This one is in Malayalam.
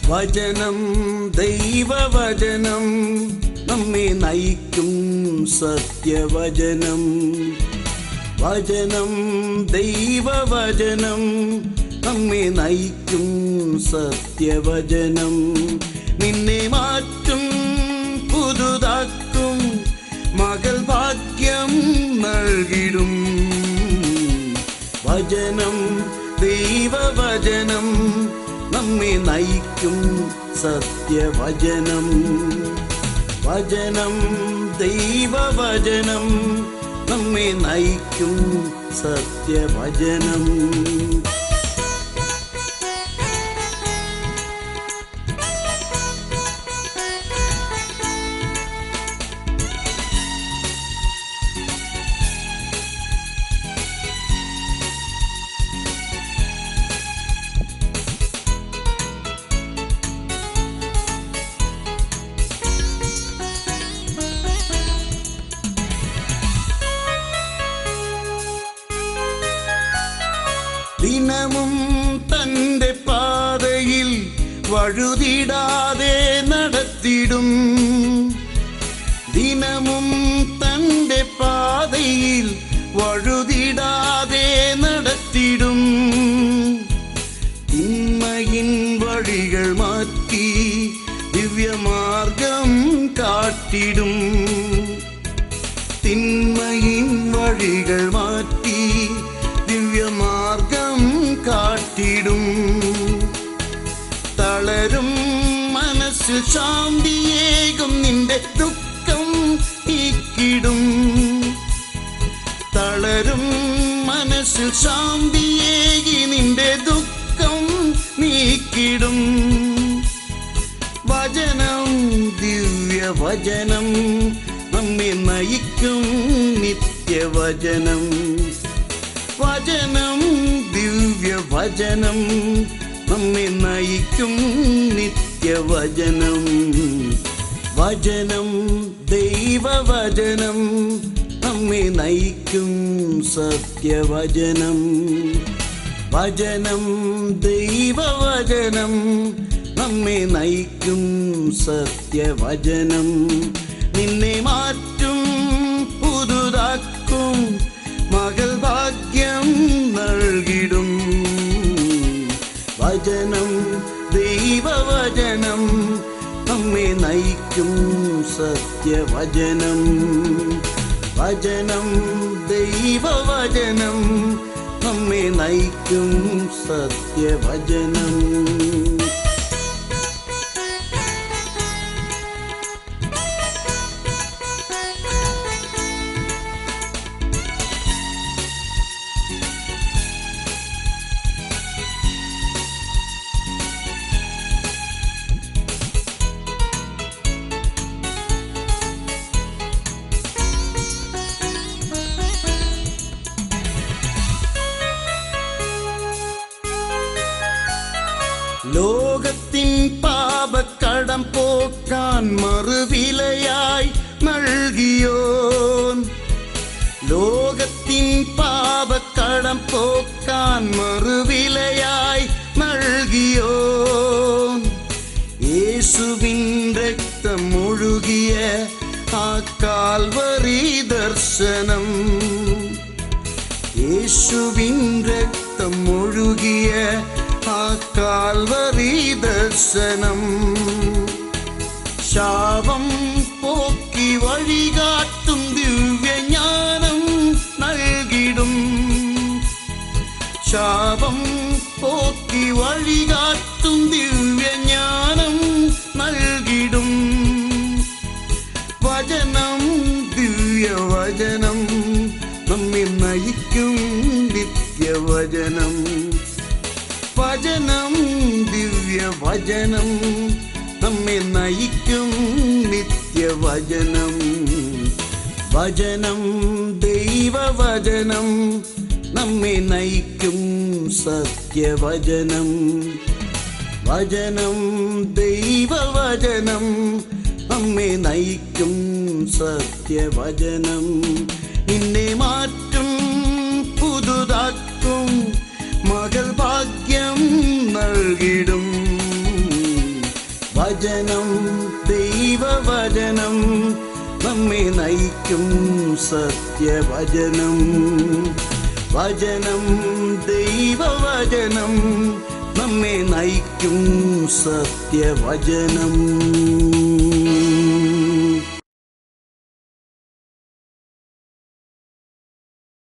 വചനം ദൈവവചനം നമ്മെ നയിക്കും സത്യവചനം വചനം ദൈവവചനം നമ്മെ നയിക്കും സത്യവചനം നിന്നെ മാറ്റും പുതുതാക്കും മകൾ ഭാഗ്യം നൽകിടും വചനം ദൈവവചനം നമ്മെ നയിക്കും സത്യവചനം വചനം ദൈവവചനം നമ്മെ നയിക്കും സത്യവചനം ദിനമും തന്റെ പാതയിൽ വഴുതിടാതെ നടത്തിടും ദിനമും തന്റെ പാതയിൽ വഴുതിടാതെ നടത്തിടും തിന്മയിൻ വഴികൾ മാറ്റി ദിവ്യമാർഗം കാട്ടിടും തിന്മയിൻ വഴികൾ മാറ്റി ദിവ്യമാർഗം കാട്ടിടും തളരും മനസ്സിൽ ശാന്തിയേകും നിന്റെ ദുഃഖം നീക്കിടും തളരും മനസ്സിൽ ശാന്തിയേകി നിന്റെ ദുഃഖം നീക്കിടും വചനം ദിവ്യവചനം നമ്മെ നയിക്കും നിത്യവചനം വചനം ദിവ്യവചനം നമ്മെ നയിക്കും നിത്യവചനം വചനം ദൈവവചനം നമ്മെ നയിക്കും സത്യവചനം വചനം ദൈവവചനം നമ്മെ നയിക്കും സത്യവചനം നിന്നെ മാറ്റും പുതുതാക്കും മകൾ ഭാഗ്യം നൽകിടും വചനം ദൈവവചനം നമ്മെ നയിക്കും സത്യവചനം വചനം ദൈവവചനം നമ്മെ നയിക്കും സത്യവചനം ലോകത്തിൻ പാപക്കടം പോക്കാൻ മറുവിലയായി നൽകിയോൻ ലോകത്തിൻ പാപക്കടം പോക്കാൻ മറുവിലയായി നൽകിയോൻ യേശുവിൻ രക്തം ഒഴുകിയ ആ കാൽവറി ദർശനം യേശുവിൻ രക്തം ഒഴുകിയ ആ കാൽവറി ദർശനം ശാപം പോക്കി വഴികാട്ടും ദിവ്യജ്ഞാനം നൽകിടും ശാപം പോക്കി വഴികാട്ടും ദിവ്യജ്ഞാനം നൽകിടും വചനം ദിവ്യവചനം നമ്മെ നയിക്കും നിത്യവചനം വചനം ദിവ്യവചനം നമ്മെ നയിക്കും നിത്യവചനം വചനം ദൈവവചനം നമ്മെ നയിക്കും സത്യവചനം വചനം ദൈവവചനം നമ്മെ നയിക്കും സത്യവചനം നിന്നെ മാറ്റും പുതുതാക്കും മകൾ ഭാഗ്യം നൽകിടും വചനം ദൈവവചനം നമ്മെ നയിക്കും സത്യവചനം വചനം ദൈവവചനം നമ്മെ നയിക്കും സത്യവചനം